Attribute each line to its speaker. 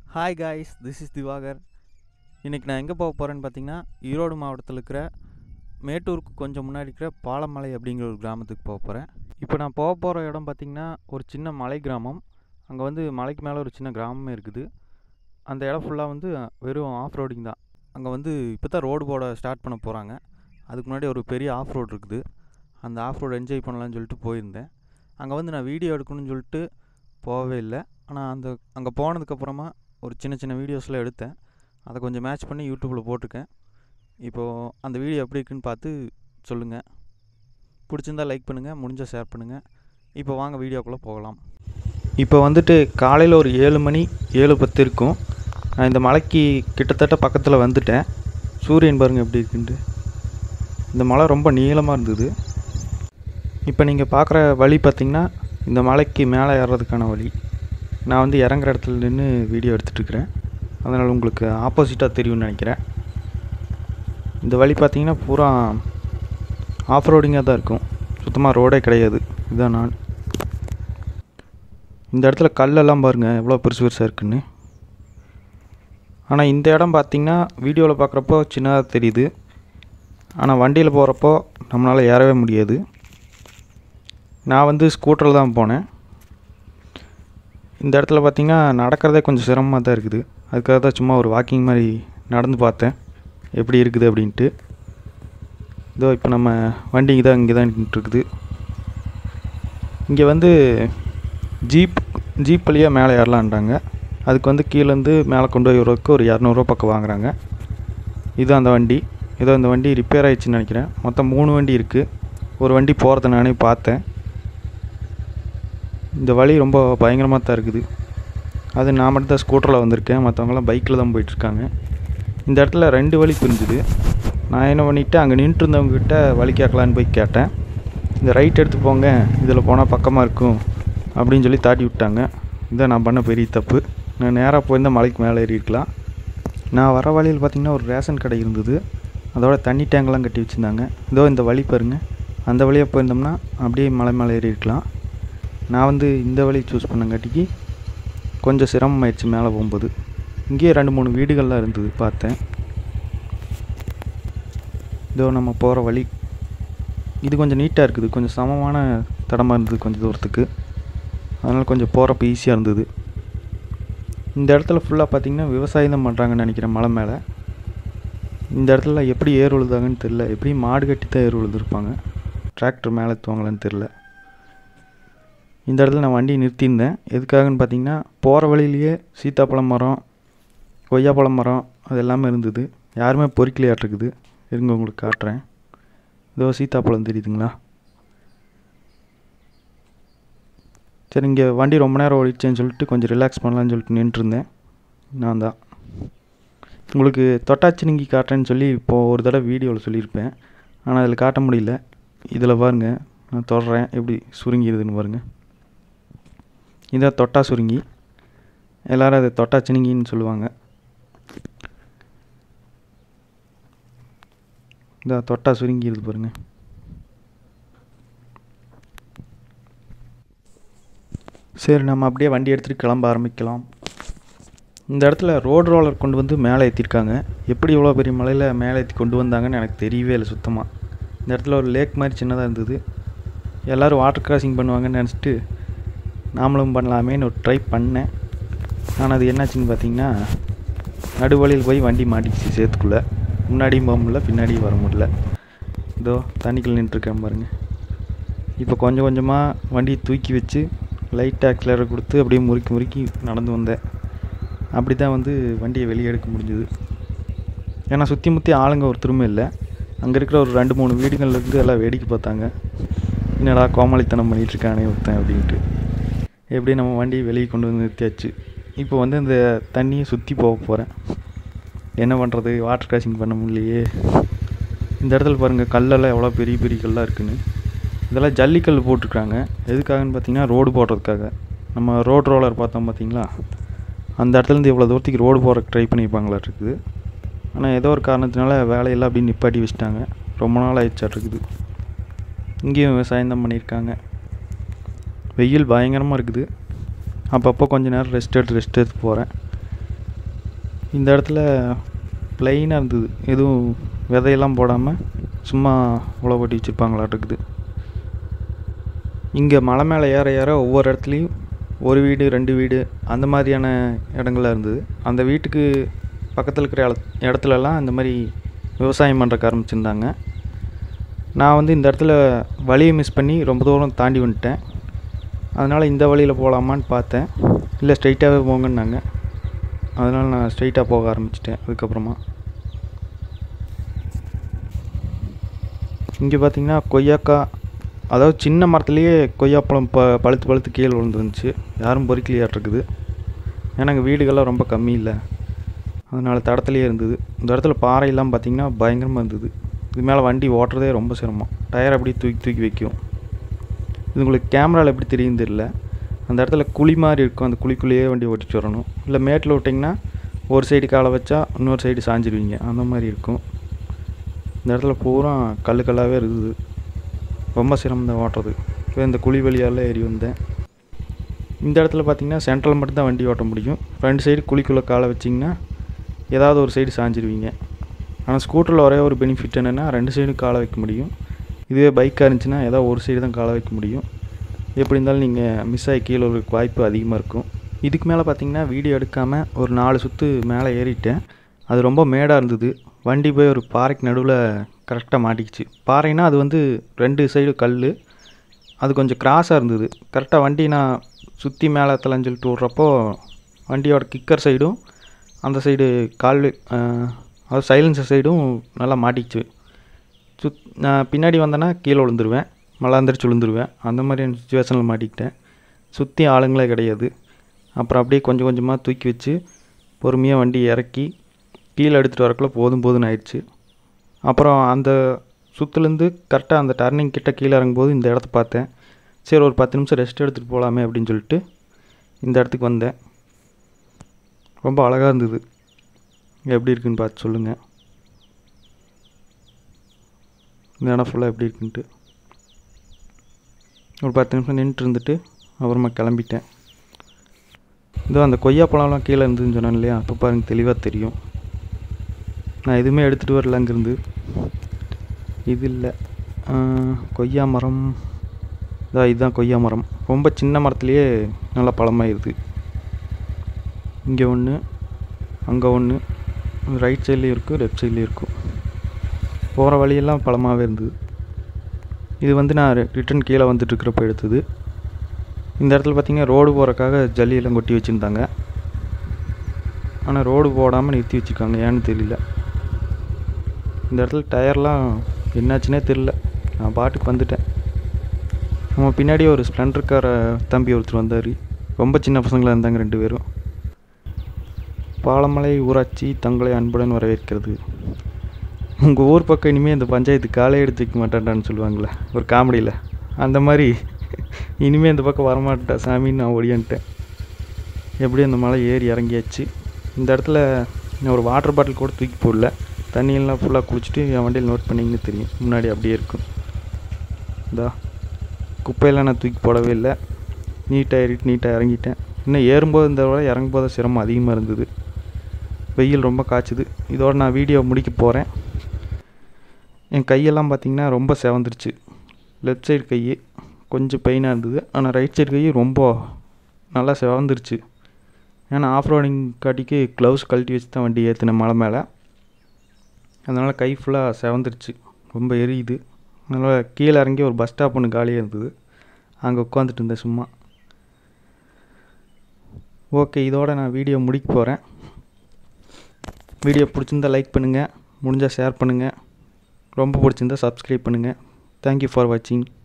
Speaker 1: hi guys this is Divakar இன்றைக்கி நான் எங்கே போக போகிறேன்னு பார்த்தீங்கன்னா ஈரோடு மாவட்டத்தில் இருக்கிற மேட்டூருக்கு கொஞ்சம் முன்னாடி இருக்கிற பாலமலை அப்படிங்கிற ஒரு கிராமத்துக்கு போக போகிறேன் இப்போ நான் போக போகிற இடம் பார்த்திங்கன்னா ஒரு சின்ன மலை கிராமம் அங்கே வந்து மலைக்கு மேலே ஒரு சின்ன கிராமமே இருக்குது அந்த இடம் ஃபுல்லாக வந்து வெறும் ஆஃப் ரோடிங் தான் அங்கே வந்து இப்போ தான் ரோடு போட ஸ்டார்ட் பண்ண போகிறாங்க அதுக்கு முன்னாடி ஒரு பெரிய ஆஃப் ரோடு இருக்குது அந்த ஆஃப் ரோடு என்ஜாய் பண்ணலான்னு சொல்லிட்டு போயிருந்தேன் அங்கே வந்து நான் வீடியோ எடுக்கணும்னு சொல்லிட்டு போகவே இல்லை ஆனால் அந்த அங்கே போனதுக்கப்புறமா ஒரு சின்ன சின்ன வீடியோஸ்லாம் எடுத்தேன் அதை கொஞ்சம் மேட்ச் பண்ணி யூடியூப்பில் போட்டிருக்கேன் இப்போது அந்த வீடியோ எப்படி இருக்குன்னு பார்த்து சொல்லுங்கள் பிடிச்சிருந்தா லைக் பண்ணுங்கள் முடிஞ்சால் ஷேர் பண்ணுங்கள் இப்போ வாங்க வீடியோக்குள்ளே போகலாம் இப்போ வந்துட்டு காலையில் ஒரு ஏழு மணி ஏழு பத்து இருக்கும் நான் இந்த மலைக்கு கிட்டத்தட்ட பக்கத்தில் வந்துட்டேன் சூரியன் பாருங்கள் எப்படி இருக்குன்ட்டு இந்த மலை ரொம்ப நீளமாக இருந்தது இப்போ நீங்கள் பார்க்குற வழி பார்த்திங்கன்னா இந்த மலைக்கு மேலே ஏறுறதுக்கான வழி நான் வந்து இறங்குற இடத்துல நின்று வீடியோ எடுத்துகிட்ருக்கிறேன் அதனால் உங்களுக்கு ஆப்போசிட்டாக தெரியும்னு நினைக்கிறேன் இந்த வழி பார்த்திங்கன்னா பூரா ஆஃப் ரோடிங்காக தான் இருக்கும் சுத்தமாக ரோடே கிடையாது இதுதான் நான் இந்த இடத்துல கல்லெல்லாம் பாருங்கள் எவ்வளோ பெருசு பெருசாக இருக்குன்னு ஆனால் இந்த இடம் பார்த்திங்கன்னா வீடியோவில் பார்க்குறப்போ சின்னதாக தெரியுது ஆனால் வண்டியில் போகிறப்போ நம்மளால் ஏறவே முடியாது நான் வந்து ஸ்கூட்டரில் தான் போனேன் இந்த இடத்துல பார்த்திங்கன்னா நடக்கிறதே கொஞ்சம் சிரமமாக தான் இருக்குது அதுக்காக தான் சும்மா ஒரு வாக்கிங் மாதிரி நடந்து பார்த்தேன் எப்படி இருக்குது அப்படின்ட்டு இதோ இப்போ நம்ம வண்டி இங்கே தான் இங்கே தான் இருக்குது இங்கே வந்து ஜீப் ஜீப் வழியாக மேலே ஏறலான்றாங்க அதுக்கு வந்து கீழேருந்து மேலே கொண்டு போய் வரதுக்கு ஒரு இரநூறுவா பக்கம் வாங்குறாங்க இது அந்த வண்டி ஏதோ இந்த வண்டி ரிப்பேர் ஆயிடுச்சுன்னு நினைக்கிறேன் மொத்தம் மூணு வண்டி இருக்குது ஒரு வண்டி போகிறத நானே பார்த்தேன் இந்த வழி ரொம்ப பயங்கரமாக தான் இருக்குது அது நான் மட்டும் தான் ஸ்கூட்டரில் வந்திருக்கேன் மற்றவங்களாம் பைக்கில் தான் போயிட்டுருக்காங்க இந்த இடத்துல ரெண்டு வழி பிரிஞ்சுது நான் என்ன பண்ணிவிட்டேன் அங்கே நின்றுட்டு இருந்தவங்ககிட்ட வழி கேட்கலான்னு போய் கேட்டேன் இந்த ரைட் எடுத்து போங்க இதில் போனால் பக்கமாக இருக்கும் அப்படின்னு சொல்லி தாட்டி விட்டாங்க இதை நான் பண்ண பெரிய தப்பு நான் நேராக போயிருந்தால் மலைக்கு மேலே ஏறி இருக்கலாம் நான் வர வழியில் பார்த்திங்கன்னா ஒரு ரேஷன் கடை இருந்தது அதோட தண்ணி டேங்கெல்லாம் கட்டி வச்சுருந்தாங்க இதோ இந்த வழி பாருங்கள் அந்த வழியாக போயிருந்தோம்னா அப்படியே மலை மேலே ஏறி இருக்கலாம் நான் வந்து இந்த வழி சூஸ் பண்ணங்காட்டிக்கு கொஞ்சம் சிரமமாயிடுச்சு மேலே போகும்போது இங்கேயே ரெண்டு மூணு வீடுகள்லாம் இருந்தது பார்த்தேன் இதோ நம்ம போகிற வழி இது கொஞ்சம் நீட்டாக இருக்குது கொஞ்சம் சமமான தடமாக இருந்தது கொஞ்சம் தூரத்துக்கு அதனால் கொஞ்சம் போகிறப்ப ஈஸியாக இருந்தது இந்த இடத்துல ஃபுல்லாக பார்த்திங்கன்னா விவசாயம் தான் பண்ணுறாங்கன்னு நினைக்கிறேன் மலை மேலே இந்த இடத்துல எப்படி ஏர் உழுதாங்கன்னு தெரில எப்படி மாடு கட்டி தான் ஏர் உழுதுருப்பாங்க டிராக்டர் மேலே துவங்கலான்னு தெரில இந்த இடத்துல நான் வண்டி நிறுத்தியிருந்தேன் எதுக்காகன்னு பார்த்தீங்கன்னா போகிற வழியிலேயே சீத்தாப்பழம் மரம் கொய்யாப்பழம் மரம் அது எல்லாமே இருந்தது யாருமே பொறிக்கலையாட்டிருக்குது இருங்க உங்களுக்கு காட்டுறேன் இதோ சீத்தாப்பழம் தெரியுதுங்களா சரி இங்கே வண்டி ரொம்ப நேரம் ஓடிடுச்சேன்னு சொல்லிட்டு கொஞ்சம் ரிலாக்ஸ் பண்ணலான்னு சொல்லிட்டு நின்றுருந்தேன் நான் தான் உங்களுக்கு தொட்டாச்சினிங்கி காட்டுறேன்னு சொல்லி இப்போது ஒரு தடவை வீடியோவில் சொல்லியிருப்பேன் ஆனால் அதில் காட்ட முடியல இதில் பாருங்கள் நான் தொடுறேன் எப்படி சுருங்கிடுதுன்னு பாருங்கள் இதான் தொட்டா சுருங்கி எல்லோரும் அதை தொட்டா சினிங்கின்னு சொல்லுவாங்க இந்த தொட்டா சுருங்கிடுது பாருங்கள் சரி நம்ம அப்படியே வண்டி எடுத்துகிட்டு கிளம்ப ஆரம்பிக்கலாம் இந்த இடத்துல ரோடு ரோலர் கொண்டு வந்து மேலே ஏற்றிருக்காங்க எப்படி இவ்வளோ பெரிய மலையில் மேலே ஏற்றி கொண்டு வந்தாங்கன்னு எனக்கு தெரியவே இல்லை சுத்தமாக இந்த இடத்துல ஒரு லேக் மாதிரி சின்னதாக இருந்தது எல்லோரும் வாட்டர் கிராசிங் பண்ணுவாங்கன்னு நினச்சிட்டு நாமளும் பண்ணலாமேன்னு ஒரு ட்ரை பண்ணேன் ஆனால் அது என்னாச்சுன்னு பார்த்தீங்கன்னா நடுவழியில் போய் வண்டி மாட்டிக்கிச்சு சேத்துக்குள்ளே முன்னாடியும் போக முடியல பின்னாடியும் வர முடியல இதோ தண்ணிக்குள்ள நின்றுருக்கேன் பாருங்கள் இப்போ கொஞ்சம் கொஞ்சமாக வண்டியை தூக்கி வச்சு லைட்டாக கிளற கொடுத்து அப்படியே முறுக்கி முறுக்கி நடந்து வந்தேன் அப்படி தான் வந்து வண்டியை வெளியே எடுக்க முடிஞ்சுது ஏன்னா சுற்றி முற்றி ஆளுங்க ஒருத்தருமே இல்லை அங்கே இருக்கிற ஒரு ரெண்டு மூணு வீடுகள்லேருந்து எல்லாம் வேடிக்கை பார்த்தாங்க என்னடா கோமாளித்தனம் பண்ணிகிட்ருக்கானே ஒருத்தன் அப்படின்ட்டு எப்படி நம்ம வண்டியை வெளியே கொண்டு வந்து நிறுத்தியாச்சு இப்போ வந்து இந்த தண்ணியை சுற்றி போக போகிறேன் என்ன பண்ணுறது வாட்டர் கிராசிங் பண்ண முடியலையே இந்த இடத்துல பாருங்கள் கல்லெல்லாம் எவ்வளோ பெரிய பெரிய கல்லாக இருக்குன்னு இதெல்லாம் ஜல்லிக்கல் போட்டிருக்காங்க எதுக்காகன்னு பார்த்தீங்கன்னா ரோடு போடுறதுக்காக நம்ம ரோடு ரோலர் பார்த்தோம் பார்த்தீங்களா அந்த இடத்துலேருந்து இவ்வளோ தூரத்துக்கு ரோடு போகிறக்கு ட்ரை பண்ணியிருப்பாங்களா இருக்குது ஆனால் ஏதோ ஒரு காரணத்தினால வேலையெல்லாம் அப்படி நிப்பாட்டி வச்சுட்டாங்க ரொம்ப நாள் ஆயிடுச்சாட்ருக்குது இங்கேயும் விவசாயம் தான் பண்ணியிருக்காங்க வெயில் பயங்கரமாக இருக்குது அப்பப்போ கொஞ்ச நேரம் ரெஸ்ட் எடுத்து ரெஸ்ட் எடுத்து போகிறேன் இந்த இடத்துல ப்ளைனாக இருந்தது எதுவும் விதையெல்லாம் போடாமல் சும்மா உழவு ஓட்டி வச்சுருப்பாங்களாட்டுக்குது இங்கே மலை மேலே ஏற ஏற ஒவ்வொரு இடத்துலையும் ஒரு வீடு ரெண்டு வீடு அந்த மாதிரியான இடங்கள்லாம் இருந்தது அந்த வீட்டுக்கு பக்கத்தில் இருக்கிற இடத் இடத்துலலாம் இந்த மாதிரி விவசாயம் பண்ணுறக்கு ஆரம்பிச்சிருந்தாங்க நான் வந்து இந்த இடத்துல வழியை மிஸ் பண்ணி ரொம்ப தூரம் தாண்டி வந்துட்டேன் அதனால் இந்த வழியில் போகலாமான்னு பார்த்தேன் இல்லை ஸ்ட்ரைட்டாகவே போங்கன்னாங்க அதனால் நான் ஸ்ட்ரைட்டாக போக ஆரம்பிச்சிட்டேன் அதுக்கப்புறமா இங்கே பார்த்தீங்கன்னா கொய்யாக்கா அதாவது சின்ன மரத்துலேயே கொய்யாப்பழம் ப பழுத்து பழுத்து கீழே விழுந்துருந்துச்சு யாரும் பொறிக்கலையாட்டிருக்குது ஏன்னா எங்கள் வீடுகள்லாம் ரொம்ப கம்மி இல்லை அதனால் தடத்துலேயே இருந்தது இந்த இடத்துல பாறையெல்லாம் பார்த்திங்கன்னா பயங்கரமாக இருந்தது இது மேலே வண்டி ஓட்டுறதே ரொம்ப சிரமம் டயர் அப்படியே தூக்கி தூக்கி வைக்கும் இது உங்களுக்கு கேமராவில் எப்படி தெரியும் தெரியல அந்த இடத்துல குழி மாதிரி இருக்கும் அந்த குழிக்குள்ளேயே வண்டி ஓட்டிட்டு வரணும் இல்லை மேட்டில் விட்டிங்கன்னா ஒரு சைடு காலை வச்சா இன்னொரு சைடு சாஞ்சிருவீங்க அந்த மாதிரி இருக்கும் இந்த இடத்துல பூரா கல் கல்லாகவே இருக்குது ரொம்ப சிரமம் தான் ஓட்டுறது இப்போ இந்த குழி வழியால் ஏறி வந்தேன் இந்த இடத்துல பார்த்தீங்கன்னா சென்ட்ரல் மட்டும் தான் வண்டி ஓட்ட முடியும் ஃப்ரண்ட் சைடு குழிக்குள்ளே காலை வச்சிங்கன்னா ஏதாவது ஒரு சைடு சாஞ்சிருவீங்க ஆனால் ஸ்கூட்டரில் ஒரே ஒரு பெனிஃபிட் என்னென்னா ரெண்டு சைடும் காலை வைக்க முடியும் இதுவே பைக்காக இருந்துச்சுன்னா ஏதாவது ஒரு சைடு தான் காலை வைக்க முடியும் எப்படி இருந்தாலும் நீங்கள் மிஸ் ஆகி கீழே ஒரு வாய்ப்பு அதிகமாக இருக்கும் இதுக்கு மேலே பார்த்தீங்கன்னா வீடியோ எடுக்காமல் ஒரு நாலு சுற்று மேலே ஏறிட்டேன் அது ரொம்ப மேடாக இருந்தது வண்டி போய் ஒரு பாறைக்கு நடுவில் கரெக்டாக மாட்டிக்கிச்சு பாறைனா அது வந்து ரெண்டு சைடு கல் அது கொஞ்சம் கிராஸாக இருந்தது கரெக்டாக வண்டி நான் சுற்றி மேலே தலன்னு சொல்லிட்டு விட்றப்போ வண்டியோட கிக்கர் சைடும் அந்த சைடு கால் அதாவது சைலன்சர் சைடும் நல்லா மாட்டிக்கிச்சு சுத் நான் பின்னாடி வந்தேன்னா கீழே விழுந்துருவேன் மலாந்திரிச்சு விழுந்துருவேன் அந்த மாதிரியான சுச்சுவேஷனில் மாட்டிக்கிட்டேன் சுற்றி ஆளுங்களே கிடையாது அப்புறம் அப்படியே கொஞ்சம் கொஞ்சமாக தூக்கி வச்சு பொறுமையாக வண்டி இறக்கி கீழே எடுத்துகிட்டு வரக்குள்ள போதும் போதும்னு ஆயிடுச்சு அப்புறம் அந்த சுற்றுலேருந்து கரெக்டாக அந்த டர்னிங் கிட்ட கீழே இறங்கும்போது இந்த இடத்த பார்த்தேன் சரி ஒரு பத்து நிமிஷம் ரெஸ்ட் எடுத்துகிட்டு போகலாமே அப்படின்னு சொல்லிட்டு இந்த இடத்துக்கு வந்தேன் ரொம்ப அழகாக இருந்தது எப்படி இருக்குன்னு பார்த்து சொல்லுங்கள் இந்த இடம் ஃபுல்லாக எப்படி இருக்குன்ட்டு ஒரு பத்து நிமிஷம் நின்றுட்டு இருந்துட்டு அப்புறமா கிளம்பிட்டேன் இதோ அந்த கொய்யா பழம்லாம் கீழே இருந்துன்னு சொன்னேன் இல்லையா அப்போ பாருங்க தெளிவாக தெரியும் நான் எதுவுமே எடுத்துகிட்டு வரல அங்கேருந்து இது இல்லை கொய்யா மரம் இதா இதுதான் கொய்யா மரம் ரொம்ப சின்ன மரத்துலேயே நல்லா பழமாயிருது இங்கே ஒன்று அங்கே ஒன்று ரைட் சைட்லேயும் இருக்குது லெஃப்ட் சைட்லேயும் இருக்கும் போகிற வழியெல்லாம் பழமாகவே இருந்தது இது வந்து நான் ரிட்டன் கீழே வந்துட்டுருக்கிறப்ப எடுத்தது இந்த இடத்துல பார்த்தீங்கன்னா ரோடு போகிறக்காக ஜல்லியெல்லாம் கொட்டி வச்சுருந்தாங்க ஆனால் ரோடு போடாமல் நிறுத்தி வச்சுருக்காங்க ஏன்னு தெரியல இந்த இடத்துல டயர்லாம் என்னாச்சுன்னே தெரில நான் பாட்டுக்கு வந்துட்டேன் நம்ம பின்னாடி ஒரு ஸ்ப்ளெண்டர் கார தம்பி ஒருத்தர் வந்தார் ரொம்ப சின்ன பசங்களாக இருந்தாங்க ரெண்டு பேரும் பாலமலை ஊராட்சி தங்களை அன்புடன் வரவேற்கிறது உங்கள் ஊர் பக்கம் இனிமேல் இந்த பஞ்சாயத்து காலே எடுத்து வைக்க மாட்டான்டான்னு சொல்லுவாங்களே ஒரு காமெடியில் அந்த மாதிரி இனிமேல் இந்த பக்கம் வரமாட்டா சாமின்னு நான் ஓடியான்ட்டேன் எப்படியும் அந்த மலை ஏறி இறங்கியாச்சு இந்த இடத்துல நான் ஒரு வாட்டர் பாட்டில் கூட தூக்கி போடல தண்ணியெல்லாம் ஃபுல்லாக குளிச்சுட்டு என் வண்டியில் நோட் பண்ணிங்கன்னு தெரியும் முன்னாடி அப்படியே இருக்கும் இந்தா குப்பையெல்லாம் நான் தூக்கி போடவே இல்லை நீட்டாக ஏறிட்டு நீட்டாக இறங்கிட்டேன் இன்னும் ஏறும்போது இந்த விட இறங்கும்போது சிரமம் அதிகமாக இருந்தது வெயில் ரொம்ப காய்ச்சுது இதோட நான் வீடியோ முடிக்க போகிறேன் என் கையெல்லாம் பார்த்திங்கன்னா ரொம்ப செவந்துருச்சு லெஃப்ட் சைடு கை கொஞ்சம் பெயினாக இருந்தது ஆனால் ரைட் சைடு கை ரொம்ப நல்லா செவந்துருச்சு ஏன்னா ஆஃப் ரோடிங் காட்டிக்கு க்ளவுஸ் கழட்டி வச்சு தான் வண்டி ஏற்றினேன் மலை மேலே அதனால் கை ஃபுல்லாக செவந்துருச்சு ரொம்ப எரியுது அதனால் கீழே இறங்கி ஒரு பஸ் ஸ்டாப் ஒன்று காலியாக இருந்தது அங்கே உட்காந்துட்டு இருந்தேன் சும்மா ஓகே இதோட நான் வீடியோ முடிக்க போகிறேன் வீடியோ பிடிச்சிருந்தா லைக் பண்ணுங்கள் முடிஞ்சால் ஷேர் பண்ணுங்கள் ரொம்ப பிடிச்சிருந்தா சப்ஸ்கிரைப் பண்ணுங்கள் தேங்க்யூ ஃபார் வாட்சிங்